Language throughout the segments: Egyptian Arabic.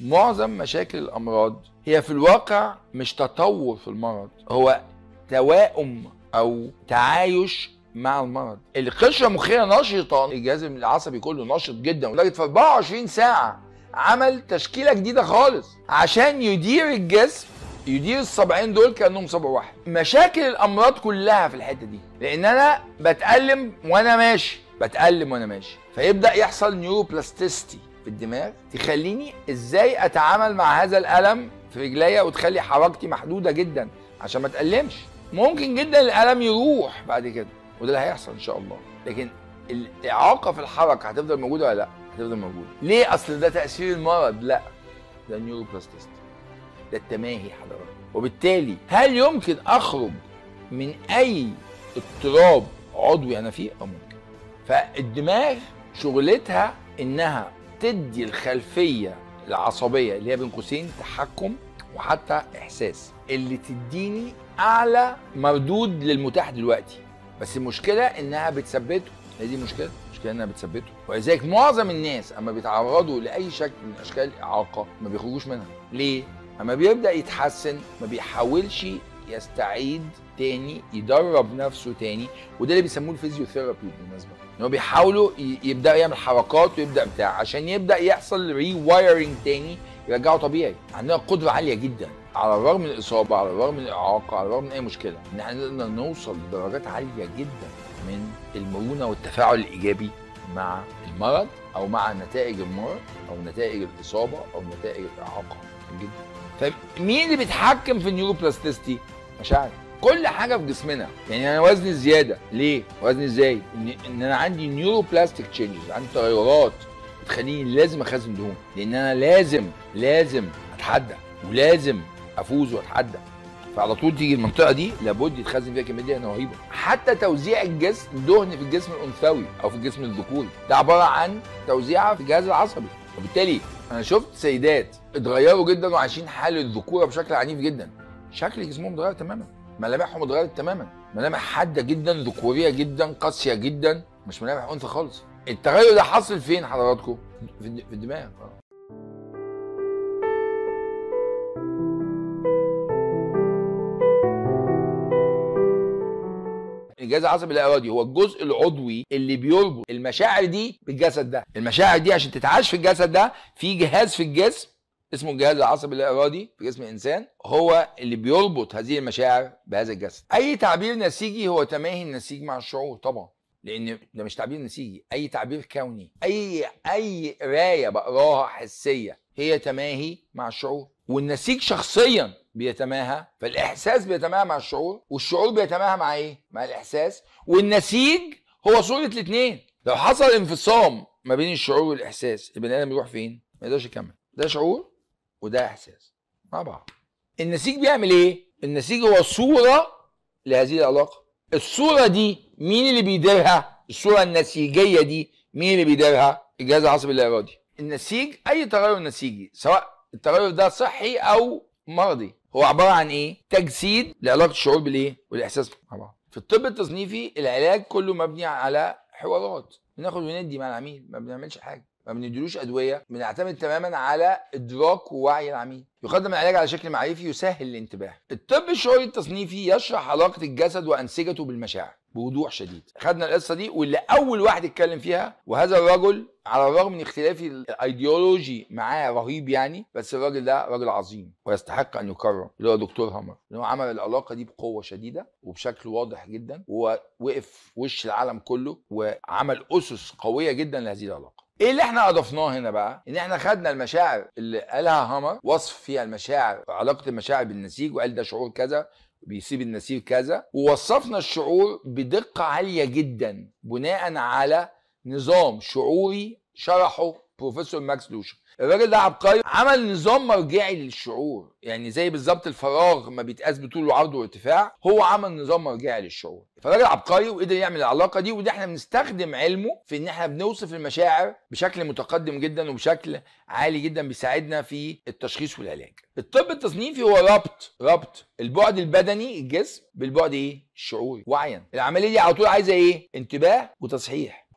معظم مشاكل الامراض هي في الواقع مش تطور في المرض هو توائم او تعايش مع المرض القشره المخيه نشطه الجهاز العصبي كله نشط جدا لدرجه في 24 ساعه عمل تشكيله جديده خالص عشان يدير الجسم يدير الصبعين دول كانهم صبع واحد مشاكل الامراض كلها في الحته دي لان انا بتالم وانا ماشي بتالم وانا ماشي فيبدا يحصل نيوروبلاستيستي في الدماغ تخليني ازاي اتعامل مع هذا الالم في رجليا وتخلي حركتي محدوده جدا عشان ما اتالمش ممكن جدا الالم يروح بعد كده وده اللي هيحصل ان شاء الله لكن الاعاقه في الحركه هتفضل موجوده ولا لا هتفضل موجوده ليه اصل ده تاثير المرض لا ده نيوروبلاستيستي ده التماهي حضرتك وبالتالي هل يمكن اخرج من اي اضطراب عضوي انا فيه اه ممكن فالدماغ شغلتها انها تدي الخلفيه العصبيه اللي هي بين قوسين تحكم وحتى احساس اللي تديني اعلى مردود للمتاح دلوقتي بس المشكله انها بتثبته هي دي المشكله المشكله انها بتثبته ولذلك معظم الناس اما بيتعرضوا لاي شكل من اشكال الاعاقه ما بيخرجوش منها ليه اما بيبدا يتحسن ما بيحاولش يستعيد تاني يدرب نفسه تاني وده اللي بيسموه الفيزيوثيرابي بالمناسبه ان هو بيحاولوا ي- يبدا يعمل حركات ويبدا بتاع عشان يبدا يحصل ري وايرنج تاني يرجعه طبيعي عندنا قدره عاليه جدا على الرغم من الاصابه على الرغم من الاعاقه على الرغم من اي مشكله ان احنا نقدر نوصل لدرجات عاليه جدا من المرونه والتفاعل الايجابي مع المرض او مع نتائج المرض او نتائج الاصابه او نتائج الاعاقه جدا فمين اللي بيتحكم في النيوروبلاستيستي مشاعر كل حاجه في جسمنا يعني انا وزني زياده ليه وزني ازاي ان, إن انا عندي نيوروبلاستيك تشينجز عندي تغيرات بتخليني لازم اخزن دهون لان انا لازم لازم اتحدى ولازم افوز واتحدى فعلى طول تيجي المنطقه دي لابد يتخزن فيها كميه دهن رهيبه حتى توزيع الجسم الدهن في الجسم الانثوي او في الجسم الذكوري ده عباره عن توزيعها في الجهاز العصبي وبالتالي انا شفت سيدات اتغيروا جدا وعايشين حال الذكوره بشكل عنيف جدا شكل جسمهم اتغير تماما ملامحهم اتغيرت تماما ملامح حاده جدا ذكوريه جدا قاسيه جدا مش ملامح انثى خالص التغير ده حصل فين حضراتكم في الد- في الدماغ آه. الجهاز العصبي الارادي هو الجزء العضوي اللي بيربط المشاعر دي بالجسد ده المشاعر دي عشان تتعاش في الجسد ده في جهاز في الجسم اسمه الجهاز العصبي الارادي في جسم الانسان هو اللي بيربط هذه المشاعر بهذا الجسد اي تعبير نسيجي هو تماهي النسيج مع الشعور طبعا لان ده مش تعبير نسيجي اي تعبير كوني اي اي قرايه بقراها حسيه هي تماهي مع الشعور والنسيج شخصيا بيتماهى فالاحساس بيتماهى مع الشعور والشعور بيتماهى مع ايه مع الاحساس والنسيج هو صوره الاثنين لو حصل انفصام ما بين الشعور والاحساس البني ادم يروح فين ما يقدرش يكمل ده شعور وده احساس مع بعض النسيج بيعمل ايه النسيج هو صوره لهذه العلاقه الصوره دي مين اللي بيديرها الصوره النسيجيه دي مين اللي بيديرها الجهاز العصبي الارادي النسيج اي تغير نسيجي سواء التغير ده صحي او مرضي هو عباره عن ايه تجسيد لعلاقه الشعور بالايه والاحساس مع بعض في الطب التصنيفي العلاج كله مبني على حوارات بناخد وندي مع العميل ما بنعملش حاجه ما بنديلوش ادويه بنعتمد تماما على ادراك ووعي العميل يقدم العلاج على شكل معرفي يسهل الانتباه الطب الشعوري التصنيفي يشرح علاقه الجسد وانسجته بالمشاعر بوضوح شديد خدنا القصه دي واللي اول واحد اتكلم فيها وهذا الرجل على الرغم من اختلاف الايديولوجي معاه رهيب يعني بس الراجل ده راجل عظيم ويستحق ان يكرم اللي هو دكتور همر اللي هو عمل العلاقه دي بقوه شديده وبشكل واضح جدا ووقف في وش العالم كله وعمل اسس قويه جدا لهذه العلاقه ايه اللي احنا اضفناه هنا بقى ان احنا خدنا المشاعر اللي قالها هامر وصف فيها المشاعر علاقه المشاعر بالنسيج وقال ده شعور كذا بيسيب النسيج كذا ووصفنا الشعور بدقه عاليه جدا بناء على نظام شعوري شرحه بروفيسور ماكس لوشر الراجل ده عبقري عمل نظام مرجعي للشعور يعني زي بالظبط الفراغ ما بيتقاس بطول وعرض وارتفاع هو عمل نظام مرجعي للشعور فالراجل عبقري وقدر يعمل العلاقه دي وده احنا بنستخدم علمه في ان احنا بنوصف المشاعر بشكل متقدم جدا وبشكل عالي جدا بيساعدنا في التشخيص والعلاج الطب التصنيفي هو ربط ربط البعد البدني الجسم بالبعد ايه الشعوري وعيا العمليه دي على طول عايزه ايه انتباه وتصحيح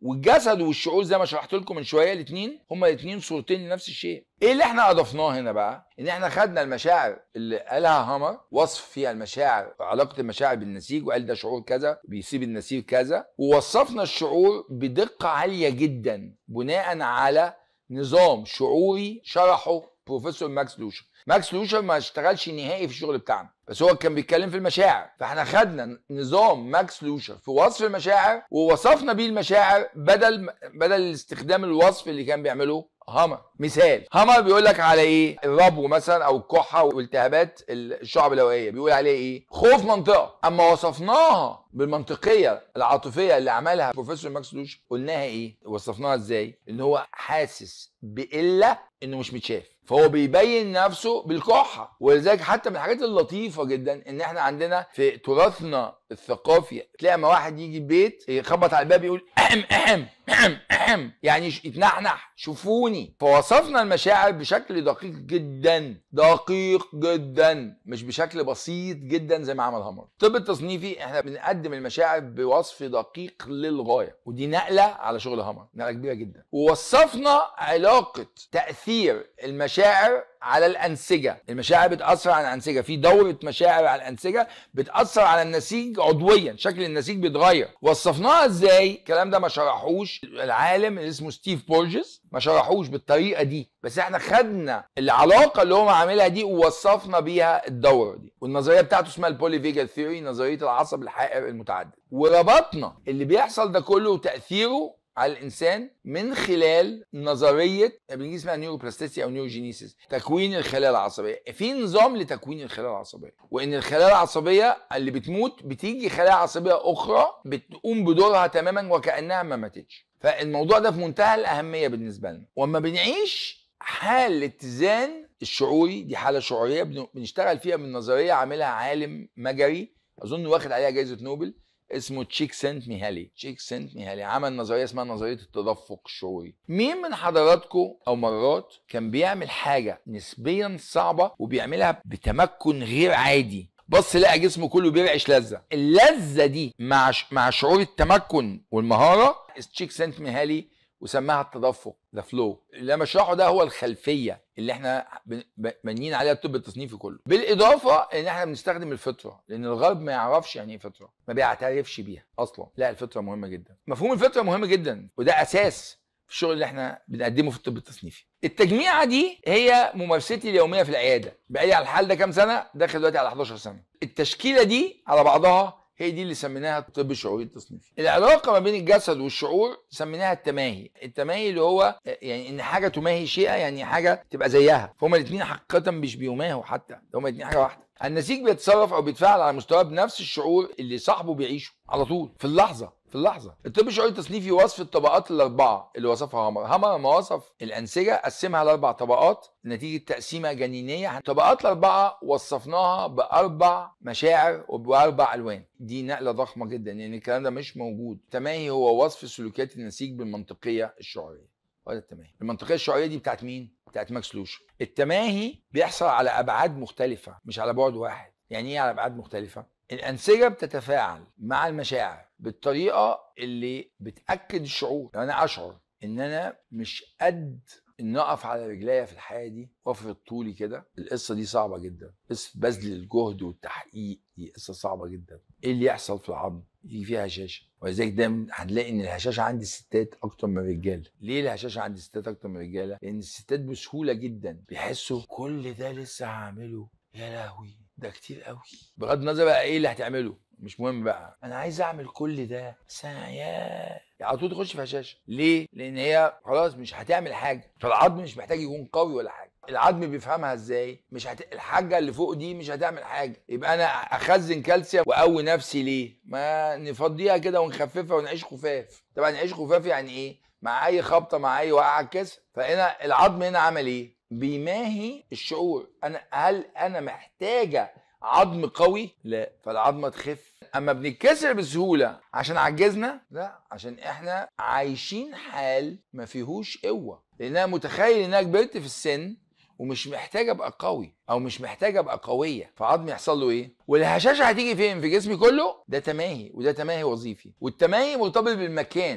والجسد والشعور زي ما شرحت لكم من شويه الاثنين هما الاثنين صورتين لنفس الشيء ايه اللي احنا اضفناه هنا بقى ان احنا خدنا المشاعر اللي قالها هامر وصف فيها المشاعر علاقه المشاعر بالنسيج وقال ده شعور كذا بيسيب النسيج كذا ووصفنا الشعور بدقه عاليه جدا بناء على نظام شعوري شرحه بروفيسور ماكس لوشر ماكس لوشر ما اشتغلش نهائي في الشغل بتاعنا بس هو كان بيتكلم في المشاعر فاحنا خدنا نظام ماكس لوشر في وصف المشاعر ووصفنا بيه المشاعر بدل بدل استخدام الوصف اللي كان بيعمله هامر مثال هامر بيقول لك على ايه الربو مثلا او الكحه والتهابات الشعب الهوائيه بيقول عليه ايه خوف منطقه اما وصفناها بالمنطقيه العاطفيه اللي عملها بروفيسور ماكس لوش قلناها ايه وصفناها ازاي ان هو حاسس بقله انه مش متشاف فهو بيبين نفسه بالكحه ولذلك حتى من الحاجات اللطيفه جدا ان احنا عندنا في تراثنا الثقافي تلاقي اما واحد يجي البيت يخبط على الباب يقول احم احم احم احم يعني يتنحنح شوفوني فوصفنا المشاعر بشكل دقيق جدا دقيق جدا مش بشكل بسيط جدا زي ما عمل هامر الطب التصنيفي احنا بنقدم المشاعر بوصف دقيق للغايه ودي نقله على شغل هامر نقله كبيره جدا ووصفنا علاقه تاثير المشاعر على الانسجه المشاعر بتاثر على الانسجه في دوره مشاعر على الانسجه بتاثر على النسيج عضويا شكل النسيج بيتغير وصفناها ازاي الكلام ده ما شرحوش العالم اللي اسمه ستيف بورجز ما شرحوش بالطريقه دي بس احنا خدنا العلاقه اللي هو عاملها دي ووصفنا بيها الدوره دي والنظريه بتاعته اسمها البولي فيجال ثيوري نظريه العصب الحائر المتعدد وربطنا اللي بيحصل ده كله وتاثيره على الانسان من خلال نظريه بالانجليزي اسمها نيوروبلاستيسي او نيوروجينيسيس تكوين الخلايا العصبيه في نظام لتكوين الخلايا العصبيه وان الخلايا العصبيه اللي بتموت بتيجي خلايا عصبيه اخرى بتقوم بدورها تماما وكانها ما ماتتش فالموضوع ده في منتهى الاهميه بالنسبه لنا واما بنعيش حال الاتزان الشعوري دي حاله شعوريه بنشتغل فيها من نظريه عاملها عالم مجري اظن واخد عليها جائزه نوبل اسمه تشيك سنت ميهالي تشيك سنت ميهالي عمل نظريه اسمها نظريه التدفق الشعوري مين من حضراتكم او مرات كان بيعمل حاجه نسبيا صعبه وبيعملها بتمكن غير عادي بص لقى جسمه كله بيرعش لذه اللذه دي مع مع شعور التمكن والمهاره تشيك سنت ميهالي وسماها التدفق ذا فلو اللي انا بشرحه ده هو الخلفيه اللي احنا بنين عليها الطب التصنيفي كله بالاضافه ان احنا بنستخدم الفطره لان الغرب ما يعرفش يعني ايه فطره ما بيعترفش بيها اصلا لا الفطره مهمه جدا مفهوم الفطره مهم جدا وده اساس في الشغل اللي احنا بنقدمه في الطب التصنيفي التجميعه دي هي ممارستي اليوميه في العياده بقالي على الحال ده كام سنه داخل دلوقتي على 11 سنه التشكيله دي على بعضها هي دي اللي سميناها الطب الشعوري التصنيفي العلاقه ما بين الجسد والشعور سميناها التماهي التماهي اللي هو يعني ان حاجه تماهي شيئا يعني حاجه تبقى زيها فهم الاثنين حقيقه مش بيماهوا حتى هما الاثنين حاجه واحده النسيج بيتصرف او بيتفاعل على مستواه بنفس الشعور اللي صاحبه بيعيشه على طول في اللحظه في اللحظه الطب الشعوري التصنيفي وصف الطبقات الاربعه اللي وصفها هامر هامر لما وصف الانسجه قسمها لاربع طبقات نتيجه تقسيمه جنينيه الطبقات الاربعه وصفناها باربع مشاعر وباربع الوان دي نقله ضخمه جدا لان يعني الكلام ده مش موجود التماهي هو وصف سلوكيات النسيج بالمنطقيه الشعوريه وهذا التماهي المنطقيه الشعوريه دي بتاعت مين بتاعت ماكس لوش التماهي بيحصل على ابعاد مختلفه مش على بعد واحد يعني ايه على ابعاد مختلفه الانسجه بتتفاعل مع المشاعر بالطريقه اللي بتاكد الشعور يعني انا اشعر ان انا مش قد ان اقف على رجليا في الحياه دي وافرض طولي كده القصه دي صعبه جدا قصه بذل الجهد والتحقيق دي قصه صعبه جدا ايه اللي يحصل في العظم يجي فيها هشاشه ولذلك دايما هنلاقي ان الهشاشه عند الستات اكتر من الرجاله ليه الهشاشه عند الستات اكتر من الرجاله لان الستات بسهوله جدا بيحسوا كل ده لسه هعمله يا لهوي ده كتير قوي بغض النظر بقى ايه اللي هتعمله مش مهم بقى انا عايز اعمل كل ده بس انا يا على طول تخش في هشاشه ليه لان هي خلاص مش هتعمل حاجه فالعظم مش محتاج يكون قوي ولا حاجه العظم بيفهمها ازاي مش هت... الحاجه اللي فوق دي مش هتعمل حاجه يبقى انا اخزن كالسيوم واقوي نفسي ليه ما نفضيها كده ونخففها ونعيش خفاف طبعا نعيش خفاف يعني ايه مع اي خبطه مع اي وقعه كسر فهنا العظم هنا عمل ايه بيماهي الشعور انا هل انا محتاجه عظم قوي لا فالعظمه تخف اما بنتكسر بسهوله عشان عجزنا لا عشان احنا عايشين حال ما فيهوش قوه لان انا متخيل ان انا كبرت في السن ومش محتاج ابقى قوي او مش محتاج ابقى قويه فعظمي يحصل له ايه والهشاشه هتيجي فين في جسمي كله ده تماهي وده تماهي وظيفي والتماهي مرتبط بالمكان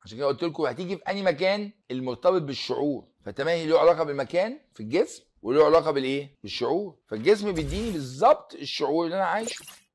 عشان كده قلت لكم هتيجي في انهي مكان المرتبط بالشعور فالتماهي له علاقه بالمكان في الجسم وله علاقه بالايه بالشعور فالجسم بيديني بالظبط الشعور اللي انا عايشه